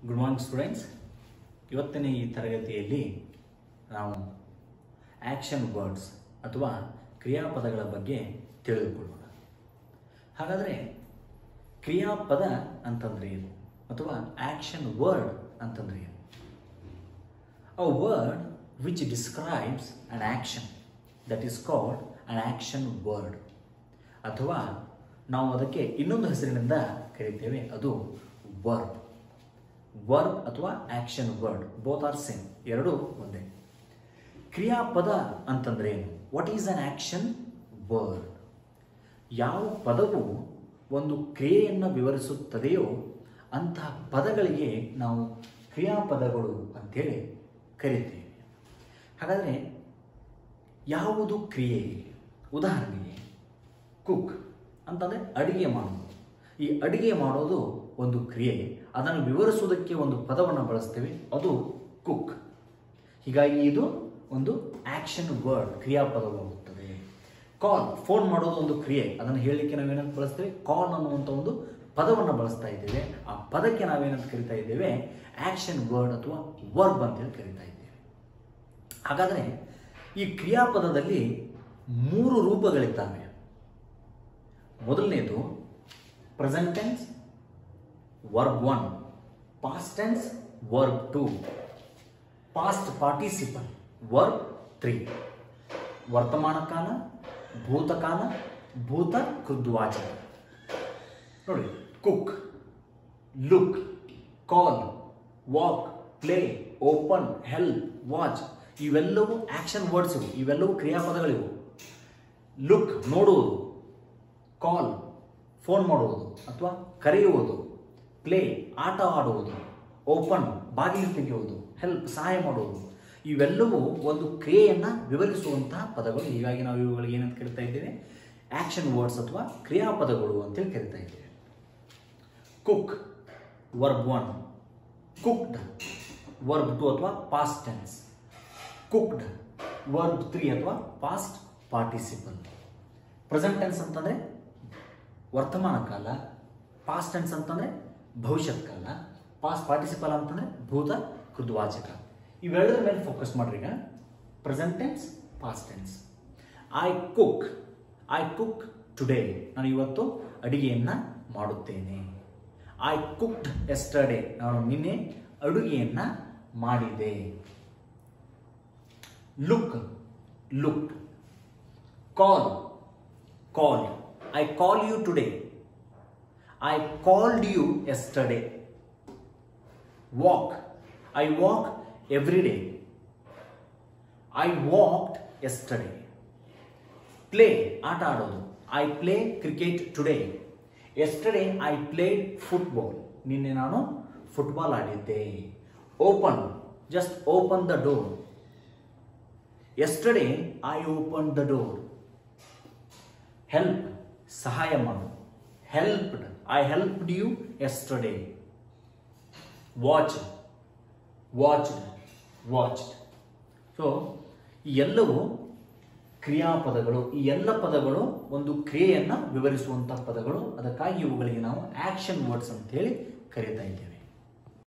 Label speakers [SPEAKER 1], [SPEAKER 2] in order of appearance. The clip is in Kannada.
[SPEAKER 1] ಗುಡ್ ಮಾರ್ನಿಂಗ್ ಸ್ಟೂಡೆಂಟ್ಸ್ ಇವತ್ತಿನ ಈ ತರಗತಿಯಲ್ಲಿ ನಾವು ಆ್ಯಕ್ಷನ್ ವರ್ಡ್ಸ್ ಅಥವಾ ಕ್ರಿಯಾಪದಗಳ ಬಗ್ಗೆ ತಿಳಿದುಕೊಳ್ಳೋಣ ಹಾಗಾದರೆ ಕ್ರಿಯಾಪದ ಅಂತಂದ್ರೆ ಏನು ಅಥವಾ ಆ್ಯಕ್ಷನ್ ವರ್ಡ್ ಅಂತಂದ್ರೆ ಏನು a word which describes an action that is called an action word ಅಥವಾ ನಾವು ಅದಕ್ಕೆ ಇನ್ನೊಂದು ಹೆಸರಿನಿಂದ ಕರೀತೇವೆ ಅದು ವರ್ಬ್ ವರ್ಬ್ ಅಥವಾ action word both are same ಎರಡೂ ಒಂದೇ ಕ್ರಿಯಾಪದ ಅಂತಂದ್ರೆ ಏನು what is an action word ಯಾವ ಪದವು ಒಂದು ಕ್ರಿಯೆಯನ್ನು ವಿವರಿಸುತ್ತದೆಯೋ ಅಂತಹ ಪದಗಳಿಗೆ ನಾವು ಕ್ರಿಯಾಪದಗಳು ಅಂತೇಳಿ ಕರಿತೇವೆ ಹಾಗಾದರೆ ಯಾವುದು ಕ್ರಿಯೆ ಉದಾಹರಣೆಗೆ ಕುಕ್ ಅಂತಂದರೆ ಅಡಿಗೆ ಮಾಡೋದು ಈ ಅಡಿಗೆ ಮಾಡೋದು ಒಂದು ಕ್ರಿಯೆ ಅದನ್ನು ವಿವರಿಸುವುದಕ್ಕೆ ಒಂದು ಪದವನ್ನು ಬಳಸ್ತೇವೆ ಅದು ಕುಕ್ ಹೀಗಾಗಿ ಇದು ಒಂದು ಆ್ಯಕ್ಷನ್ ವರ್ಡ್ ಕ್ರಿಯಾಪದವಾಗುತ್ತದೆ ಕಾಲ್ ಫೋನ್ ಮಾಡೋದು ಒಂದು ಕ್ರಿಯೆ ಅದನ್ನು ಹೇಳಲಿಕ್ಕೆ ನಾವೇನಂತ ಬಳಸ್ತೇವೆ ಕಾಲ್ ಅನ್ನುವಂಥ ಒಂದು ಪದವನ್ನು ಬಳಸ್ತಾ ಇದ್ದೇವೆ ಆ ಪದಕ್ಕೆ ನಾವೇನಂತ ಕರಿತಾ ಇದ್ದೇವೆ ಆ್ಯಕ್ಷನ್ ವರ್ಡ್ ಅಥವಾ ವರ್ಬ್ ಅಂತೇಳಿ ಕರಿತಾ ಇದ್ದೇವೆ ಹಾಗಾದರೆ ಈ ಕ್ರಿಯಾಪದದಲ್ಲಿ ಮೂರು ರೂಪಗಳಿದ್ದಾವೆ ಮೊದಲನೇದು present tense verb one past tense verb two past participle verb three ವರ್ತಮಾನ ಕಾಲ ಭೂತಕಾಲ ಭೂತ ಕೃದ್ವಾಚಕ ನೋಡಿ cook look call walk play open help watch ಇವೆಲ್ಲವೂ ಆ್ಯಕ್ಷನ್ ವರ್ಡ್ಸ್ ಇವು ಇವೆಲ್ಲವೂ ಕ್ರಿಯಾಪದಗಳಿವು ಲುಕ್ ನೋಡುವುದು ಕಾಲ್ ಫೋನ್ ಮಾಡುವುದು ಅಥವಾ ಕರೆಯುವುದು ಪ್ಲೇ ಆಟ ಆಡುವುದು ಓಪನ್ ಬಾಗಿಲು ತೆಗೆಯುವುದು ಹೆಲ್ಪ್ ಸಹಾಯ ಮಾಡುವುದು ಇವೆಲ್ಲವೂ ಒಂದು ಕ್ರಿಯೆಯನ್ನು ವಿವರಿಸುವಂತಹ ಪದಗಳು ಹೀಗಾಗಿ ನಾವು ಇವುಗಳಿಗೆ ಏನಂತ ಕರಿತಾ ಇದ್ದೇವೆ ಆ್ಯಕ್ಷನ್ ವರ್ಡ್ಸ್ ಅಥವಾ ಕ್ರಿಯಾಪದಗಳು ಅಂತೇಳಿ ಕರಿತಾ ಇದ್ದೇವೆ cook verb one cooked verb two ಅಥವಾ past tense cooked verb three ಅಥವಾ ಪಾಸ್ಟ್ ಪಾರ್ಟಿಸಿಪಲ್ ಪ್ರೆಸೆಂಟ್ ಟೆನ್ಸ್ ಅಂತಂದರೆ ವರ್ತಮಾನ ಕಾಲ ಪಾಸ್ಟ್ ಟೆನ್ಸ್ ಅಂತಂದರೆ ಭವಿಷ್ಯತ್ ಕಾಲ ಪಾಸ್ಟ್ ಪಾರ್ಟಿಸಿಪಲ್ ಅಂತಂದರೆ ಭೂತ ಕೃದ್ವಾಚಕ ಇವೆರಡರ ಮೇಲೆ ಫೋಕಸ್ ಮಾಡ್ರಿ ಈಗ present tense past tense I cook I cook today ನಾನು ಇವತ್ತು ಅಡಿಗೆಯನ್ನು ಮಾಡುತ್ತೇನೆ ಐ ಕುಕ್ಡ್ ಎಸ್ಟರ್ಡೇ ನಾನು ನಿನ್ನೆ ಅಡುಗೆಯನ್ನು ಮಾಡಿದೆ look look call call I call you today I called you yesterday walk I walk every day I walked yesterday play ಆಟ ಆಡೋದು I play cricket today yesterday I played football ನಿನ್ನೆ ನಾನು ಫುಟ್ಬಾಲ್ ಆಡಿದ್ದೆ open just open the door yesterday I open the door help ಸಹಾಯ ಮಾಡು helped I helped you yesterday watch watched watched so ಈ ಎಲ್ಲವೂ ಕ್ರಿಯಾಪದಗಳು ಈ ಎಲ್ಲ ಪದಗಳು ಒಂದು ಕ್ರಿಯೆಯನ್ನು ವಿವರಿಸುವಂಥ ಪದಗಳು ಅದಕ್ಕಾಗಿ ಇವುಗಳಿಗೆ ನಾವು ಆ್ಯಕ್ಷನ್ ವರ್ಡ್ಸ್ ಅಂತೇಳಿ ಕರೀತಾ ಇದ್ದೇವೆ